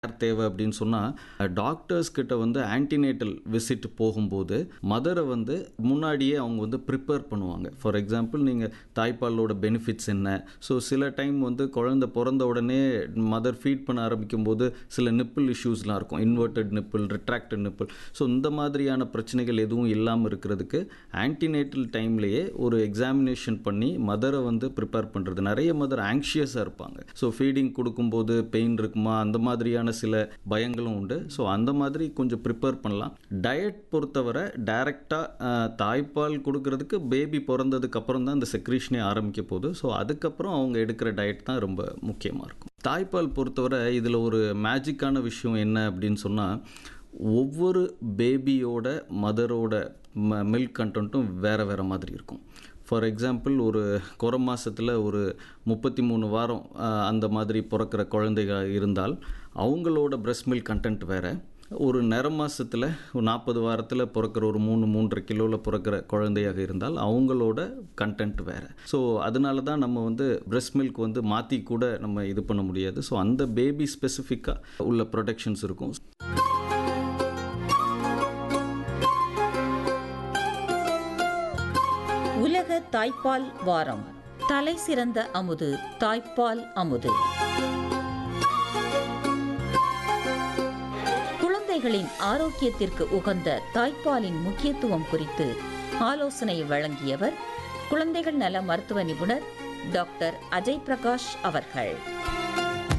care தேவை அப்படின்னு சொன்னால் டாக்டர்ஸ் கிட்ட வந்து ஆன்டினேட்டல் விசிட் போகும்போது மதரை வந்து முன்னாடியே அவங்க வந்து ப்ரிப்பேர் பண்ணுவாங்க ஃபார் எக்ஸாம்பிள் நீங்கள் தாய்ப்பாலோட பெனிஃபிட்ஸ் என்ன ஸோ சில டைம் வந்து குழந்தை பிறந்த உடனே மதர் ஃபீட் பண்ண ஆரம்பிக்கும் போது சில நிப்பிள் இஷ்யூஸ்லாம் இருக்கும் inverted nipple retracted nipple so இந்த மாதிரியான பிரச்சனைகள் எதுவும் இல்லாமல் இருக்கிறதுக்கு ஆன்டினேட்டல் டைம்லேயே ஒரு எக்ஸாமினேஷன் பண்ணி மதரை வந்து ப்ரிப்பேர் பண்ணுறது நிறைய மதர் ஆங்ஷியஸாக இருப்பாங்க ஸோ ஃபீடிங் கொடுக்கும்போது பெயின் இருக்குமா அந்த மாதிரியான சில பயங்களும் உண்டு ஸோ அந்த மாதிரி கொஞ்சம் ப்ரிப்பேர் பண்ணலாம் டயட் பொறுத்தவரை டைரெக்டாக தாய்ப்பால் கொடுக்கறதுக்கு பேபி பிறந்ததுக்கு அப்புறம் தான் இந்த செக்ரீஷனே ஆரம்பிக்க போகுது ஸோ அதுக்கப்புறம் அவங்க எடுக்கிற டயட் தான் ரொம்ப முக்கியமாக இருக்கும் தாய்ப்பால் பொறுத்தவரை இதில் ஒரு மேஜிக்கான விஷயம் என்ன அப்படின்னு சொன்னால் ஒவ்வொரு பேபியோட மதரோட ம மில்க் கண்டென்ட்டும் வேறு வேறு மாதிரி இருக்கும் ஃபார் எக்ஸாம்பிள் ஒரு குறை மாதத்தில் ஒரு முப்பத்தி மூணு வாரம் ஆஹ், அந்த மாதிரி பிறக்கிற குழந்தைகள் இருந்தால் அவங்களோட பிரஸ்ட் மில்க் கண்டென்ட் வேறு ஒரு நிற மாதத்தில் ஒரு நாற்பது வாரத்தில் பிறக்கிற ஒரு மூணு மூன்றரை கிலோவில் பிறக்கிற குழந்தையாக இருந்தால் அவங்களோட கண்டென்ட் வேறு ஸோ அதனால தான் நம்ம வந்து பிரஸ்ட் மில்க் வந்து மாற்றி கூட நம்ம இது பண்ண முடியாது ஸோ அந்த பேபி ஸ்பெசிஃபிக்காக உள்ள ப்ரொடெக்ஷன்ஸ் இருக்கும் உலக தாய்ப்பால் வாரம் தலை சிறந்த அமுது தாய்ப்பால் அமுது குழந்தைகளின் ஆரோக்கியத்திற்கு உகந்த தாய்ப்பாலின் முக்கியத்துவம் குறித்து ஆலோசனை வழங்கியவர் குழந்தைகள் நல மருத்துவ நிபுணர் டாக்டர் அஜய் பிரகாஷ் அவர்கள்